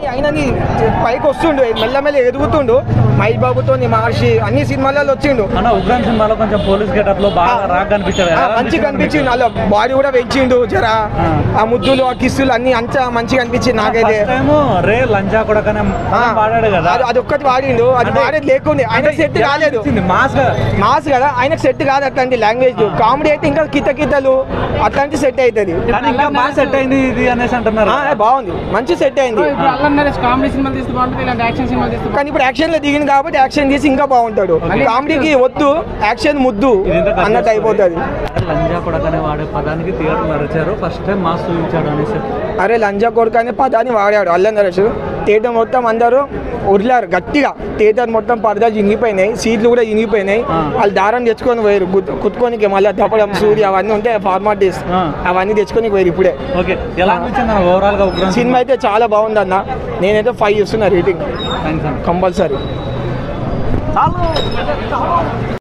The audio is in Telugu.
ఆయనని పైకి వస్తుండు మెల్లమెల్ల ఎదుగుతుండు మహేష్ బాబుతో మహర్షి అన్ని సినిమాలలో వచ్చిండు అన్న ఉగ్రం సినిమాలో కొంచెం పోలీస్ గెటప్ లో బాగా రాగ్ కనిపించాడు ఆ, ఎలా మంచిగా అనిపించింది కనిపించింది అలా బాడీ కూడా పెంచిండు జర ఆ. ఆ ముద్దులు ఆ కిస్సులు అన్ని అంతా మంచిగా అనిపించింది నాకైతే ఫస్ట్ టైం రే లంచా కూడా ఆ, వాడాడు కదా అది- అది ఒక్కటి వాడిండు అది అంటే- వాడేది లేకుండే ఆయన సెట్ కాలేదు మాస్ మాస్ కదా ఆయనకు సెట్ కాదు అట్లాంటి లాంగ్వేజ్ కామెడీ అయితే ఇంకా కిత కితలు అట్లాంటి సెట్ అవుతుంది కానీ ఇంకా బాగా సెట్ అయింది ఇది అనేసి అంటున్నారు ఆ, బాగుంది మంచి సెట్ అయింది ఇప్పుడు అల్లం నరేష్ కామెడీ సినిమాలు తీస్తే బాగుంటుంది ఇలాంటి యాక్షన్ సినిమాలు తీస్తే కానీ ఇప్పుడు యాక్షన్ లో దిగింది కాబట్టి యాక్షన్ చేసి ఇంకా బాగుంటాడు కామెడీకి వద్దు యాక్షన్ ముద్దు ఇది ఇంత అన్నట్టు అయిపోతుంది లంజా కొడకనే వాడే పదానికి థియేటర్ నడిచారు ఫస్ట్ టైం మాస్ చూపించాడు అనేసి అరే లంజా కొడుకు అనే పదాన్ని వాడాడు అల్ల నరేష్ థియేటర్ మొత్తం అందరూ ఉరిలారు గట్టిగా థియేటర్ మొత్తం పరదాలు ఇంగిపోయినాయి సీట్లు కూడా ఇంగిపోయినాయి ఆ. వాళ్ళు దారం తెచ్చుకొని పోయారు గుత్- కుట్టుకోనికి మళ్ళీ దప్పడం సూర్య అవన్నీ ఉంటాయి ఫార్మాలిటీస్ ఆ. అవన్నీ తెచ్చుకొని పోయారు ఇప్పుడే ఓకే ఎలా అనిపించింది ఓవరాల్ గా ఉగ్రం సినిమా అయితే చాలా బాగుంది అన్న నేనైతే ఫైవ్ ఇస్తున్నా రేటింగ్ థ్యాంక్స్ అన్న కంపల్సరీ చాలు